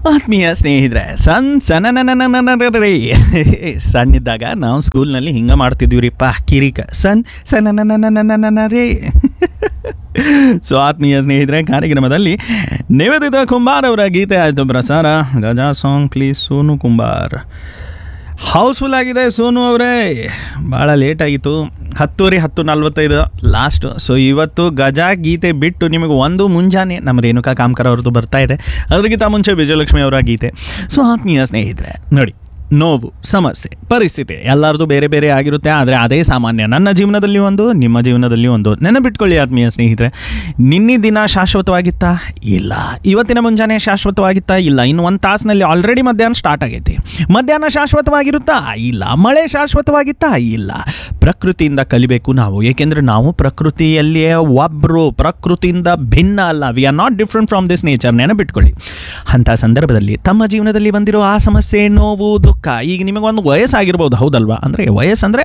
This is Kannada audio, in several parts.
ಆತ್ಮೀಯ ಸ್ನೇಹಿತರೆ ಸಣ್ಣ ಸಣ್ಣ ರೀ ಸಣ್ಣಿದ್ದಾಗ ನಾವು ಸ್ಕೂಲ್ನಲ್ಲಿ ಹಿಂಗೆ ಮಾಡ್ತಿದ್ವಿ ರೀಪ್ಪ ಕಿರಿಕ ಸಣ್ಣ ಸಣ್ಣ ರೇ ಸೊ ಆತ್ಮೀಯ ಸ್ನೇಹಿತರೆ ಕಾರ್ಯಕ್ರಮದಲ್ಲಿ ನಿವೇದಿತ ಕುಂಬಾರ್ ಅವರ ಗೀತೆ ಆಯಿತು ಪ್ರಸಾರ Gaja song please Sonu Kumbar house full ಆಗಿದೆ ಸೋನು ಅವರೇ ಭಾಳ ಲೇಟ್ ಆಗಿತ್ತು ಹತ್ತುವರೆ ಹತ್ತು ನಲ್ವತ್ತೈದು ಲಾಸ್ಟ್ ಸೊ ಇವತ್ತು ಗಜಾ ಗೀತೆ ಬಿಟ್ಟು ನಿಮಗೆ ಒಂದು ಮುಂಜಾನೆ ನಮ್ಮ ರೇಣುಕಾ ಕಾಮ್ಕರ್ ಅವ್ರದ್ದು ಬರ್ತಾ ಇದೆ ಅದಕ್ಕಿಂತ ಮುಂಚೆ ವಿಜಯಲಕ್ಷ್ಮಿ ಅವರ ಗೀತೆ ಸೊ ಆತ್ಮೀಯ ಸ್ನೇಹಿತರೆ ನೋಡಿ ನೋವು ಸಮಸ್ಯೆ ಪರಿಸ್ಥಿತಿ ಎಲ್ಲರದು ಬೇರೆ ಬೇರೆ ಆಗಿರುತ್ತೆ ಆದರೆ ಅದೇ ಸಾಮಾನ್ಯ ನನ್ನ ಜೀವನದಲ್ಲಿ ಒಂದು ನಿಮ್ಮ ಜೀವನದಲ್ಲಿ ಒಂದು ನೆನಪಿಟ್ಕೊಳ್ಳಿ ಆತ್ಮೀಯ ಸ್ನೇಹಿತರೆ ನಿನ್ನೆ ದಿನ ಶಾಶ್ವತವಾಗಿತ್ತಾ ಇಲ್ಲ ಇವತ್ತಿನ ಮುಂಜಾನೆ ಶಾಶ್ವತವಾಗಿತ್ತಾ ಇಲ್ಲ ಇನ್ನು ಒಂದು ತಾಸಿನಲ್ಲಿ ಆಲ್ರೆಡಿ ಮಧ್ಯಾಹ್ನ ಸ್ಟಾರ್ಟ್ ಆಗೈತಿ ಮಧ್ಯಾಹ್ನ ಶಾಶ್ವತವಾಗಿರುತ್ತಾ ಇಲ್ಲ ಮಳೆ ಶಾಶ್ವತವಾಗಿತ್ತಾ ಇಲ್ಲ ಪ್ರಕೃತಿಯಿಂದ ಕಲಿಬೇಕು ನಾವು ಏಕೆಂದರೆ ನಾವು ಪ್ರಕೃತಿಯಲ್ಲಿಯೇ ಒಬ್ಬರು ಪ್ರಕೃತಿಯಿಂದ ಭಿನ್ನ ಅಲ್ಲ we are not different from this nature ನೆನಪಿಟ್ಕೊಳ್ಳಿ ಅಂಥ ಸಂದರ್ಭದಲ್ಲಿ ತಮ್ಮ ಜೀವನದಲ್ಲಿ ಬಂದಿರೋ ಆ ಸಮಸ್ಯೆ ನೋವು ದುಃಖ ಈಗ ನಿಮಗೊಂದು ವಯಸ್ಸಾಗಿರ್ಬೋದು ಹೌದಲ್ವಾ ಅಂದರೆ ವಯಸ್ಸಂದರೆ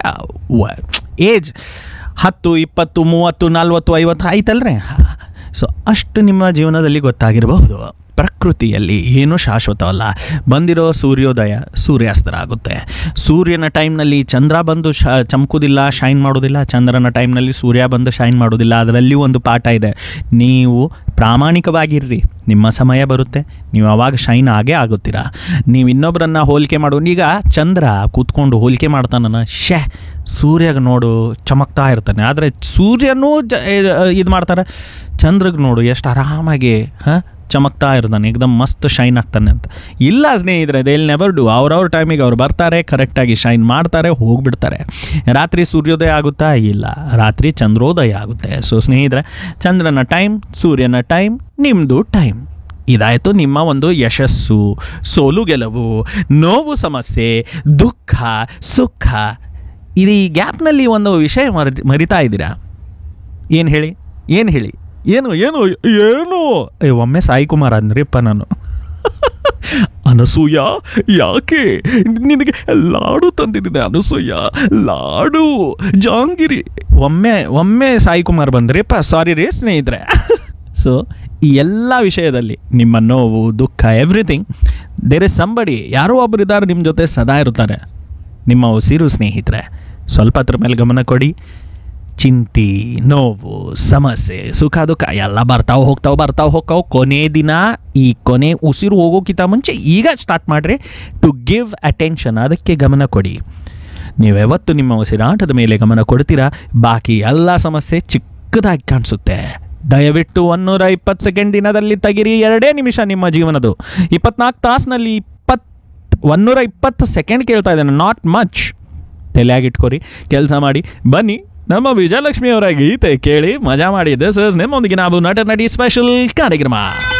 ಏಜ್ ಹತ್ತು ಇಪ್ಪತ್ತು ಮೂವತ್ತು ನಲ್ವತ್ತು ಐವತ್ತು ಆಯ್ತಲ್ರೇ ಸೊ ಅಷ್ಟು ನಿಮ್ಮ ಜೀವನದಲ್ಲಿ ಗೊತ್ತಾಗಿರಬಹುದು ಪ್ರಕೃತಿಯಲ್ಲಿ ಏನೂ ಶಾಶ್ವತವಲ್ಲ ಬಂದಿರೋ ಸೂರ್ಯೋದಯ ಸೂರ್ಯಾಸ್ತರ ಆಗುತ್ತೆ ಸೂರ್ಯನ ಟೈಮ್ನಲ್ಲಿ ಚಂದ್ರ ಬಂದು ಶ ಚಮಕುವುದಿಲ್ಲ ಶೈನ್ ಮಾಡೋದಿಲ್ಲ ಚಂದ್ರನ ಟೈಮ್ನಲ್ಲಿ ಸೂರ್ಯ ಬಂದು ಶೈನ್ ಮಾಡೋದಿಲ್ಲ ಅದರಲ್ಲಿ ಒಂದು ಪಾಠ ಇದೆ ನೀವು ಪ್ರಾಮಾಣಿಕವಾಗಿರ್ರಿ ನಿಮ್ಮ ಸಮಯ ಬರುತ್ತೆ ನೀವು ಅವಾಗ ಶೈನ್ ಆಗೇ ಆಗುತ್ತೀರಾ ನೀವು ಇನ್ನೊಬ್ಬರನ್ನ ಹೋಲಿಕೆ ಮಾಡೋ ಈಗ ಚಂದ್ರ ಕೂತ್ಕೊಂಡು ಹೋಲಿಕೆ ಮಾಡ್ತಾನ ಶೇ ಸೂರ್ಯಗೆ ನೋಡು ಚಮಕ್ತಾ ಇರ್ತಾನೆ ಆದರೆ ಸೂರ್ಯನೂ ಜ ಇದು ಮಾಡ್ತಾರೆ ಚಂದ್ರಗೆ ನೋಡು ಎಷ್ಟು ಆರಾಮಾಗಿ ಹಾಂ ಚಮಕ್ತಾ ಇರ್ತಾನೆ ಏಕದಮ್ ಮಸ್ತ್ ಶೈನ್ ಆಗ್ತಾನೆ ಅಂತ ಇಲ್ಲ ಸ್ನೇಹಿತರೆ ದೇ ನೆವರ್ ಡು ಅವ್ರವ್ರ ಟೈಮಿಗೆ ಅವ್ರು ಬರ್ತಾರೆ ಕರೆಕ್ಟಾಗಿ ಶೈನ್ ಮಾಡ್ತಾರೆ ಹೋಗ್ಬಿಡ್ತಾರೆ ರಾತ್ರಿ ಸೂರ್ಯೋದಯ ಆಗುತ್ತಾ ಇಲ್ಲ ರಾತ್ರಿ ಚಂದ್ರೋದಯ ಆಗುತ್ತೆ ಸೊ ಸ್ನೇಹಿತರೆ ಚಂದ್ರನ ಟೈಮ್ ಸೂರ್ಯನ ಟೈಮ್ ನಿಮ್ಮದು ಟೈಮ್ ಇದಾಯಿತು ನಿಮ್ಮ ಒಂದು ಯಶಸ್ಸು ಸೋಲು ಗೆಲುವು ನೋವು ಸಮಸ್ಯೆ ದುಃಖ ಸುಖ ಇದು ಈ ಗ್ಯಾಪ್ನಲ್ಲಿ ಒಂದು ವಿಷಯ ಮರಿ ಮರಿತಾ ಇದ್ದೀರಾ ಏನು ಹೇಳಿ ಏನು ಹೇಳಿ ಏನು ಏನು ಏನು ಏ ಒಮ್ಮೆ ಸಾಯಿ ಕುಮಾರ್ ಅಂದ್ರಿಪ್ಪ ನಾನು ಅನಸೂಯ ಯಾಕೆ ನಿನಗೆ ಲಾಡು ತಂದಿದ್ದೀನಿ ಅನಸೂಯ ಲಾಡು ಜಾಂಗಿರಿ ಒಮ್ಮೆ ಒಮ್ಮೆ ಸಾಯಿ ಕುಮಾರ್ ಬಂದ್ರಿಪ್ಪ ಸಾರಿ ರೀ ಸ್ನೇಹಿತರೆ ಸೊ ಈ ಎಲ್ಲ ವಿಷಯದಲ್ಲಿ ನಿಮ್ಮ ನೋವು ದುಃಖ ಎವ್ರಿಥಿಂಗ್ ದೇರ್ ಇಸ್ ಸಂಬಡಿ ಯಾರೋ ಒಬ್ಬರು ಇದ್ದಾರೆ ನಿಮ್ಮ ಜೊತೆ ಸದಾ ಇರ್ತಾರೆ ನಿಮ್ಮ ಉಸಿರು ಸ್ನೇಹಿತರೆ ಸ್ವಲ್ಪ ಅದ್ರ ಮೇಲೆ ಗಮನ ಕೊಡಿ ಚಿಂತೆ ನೋವು ಸಮಸ್ಯೆ ಸುಖ ದುಃಖ ಎಲ್ಲ ಬರ್ತಾವೆ ಹೋಗ್ತಾವೆ ಬರ್ತಾವೆ ಹೋಗ್ತಾವೆ ಕೊನೆ ದಿನ ಈ ಕೊನೆ ಉಸಿರು ಹೋಗೋಕ್ಕಿಂತ ಮುಂಚೆ ಈಗ ಸ್ಟಾರ್ಟ್ ಮಾಡಿರಿ ಟು ಗಿವ್ ಅಟೆನ್ಷನ್ ಅದಕ್ಕೆ ಗಮನ ಕೊಡಿ ನೀವ್ಯಾವತ್ತು ನಿಮ್ಮ ಉಸಿರಾಟದ ಮೇಲೆ ಗಮನ ಕೊಡ್ತೀರಾ ಬಾಕಿ ಎಲ್ಲ ಸಮಸ್ಯೆ ಚಿಕ್ಕದಾಗಿ ಕಾಣಿಸುತ್ತೆ ದಯವಿಟ್ಟು ಒನ್ನೂರ ಇಪ್ಪತ್ತು ಸೆಕೆಂಡ್ ದಿನದಲ್ಲಿ ತೆಗಿರಿ ಎರಡೇ ನಿಮಿಷ ನಿಮ್ಮ ಜೀವನದು ಇಪ್ಪತ್ನಾಲ್ಕು ತಾಸಿನಲ್ಲಿ ಇಪ್ಪತ್ತು ಒನ್ನೂರ ಇಪ್ಪತ್ತು ಸೆಕೆಂಡ್ ಕೇಳ್ತಾ ಇದ್ದಾನೆ ನಾಟ್ ಮಚ್ ತಲೆಯಾಗಿಟ್ಕೊರಿ ಕೆಲಸ ಮಾಡಿ ಬನ್ನಿ ನಮ್ಮ ವಿಜಯಲಕ್ಷ್ಮಿ ಅವರ ಗೀತೆ ಕೇಳಿ ಮಜಾ ಮಾಡಿ ದಿಸ್ ಇಸ್ ನಿಮ್ಮೊಂದಿಗೆ ನಾವು ನಟ ನಟಿ ಸ್ಪೆಷಲ್ ಕಾರ್ಯಕ್ರಮ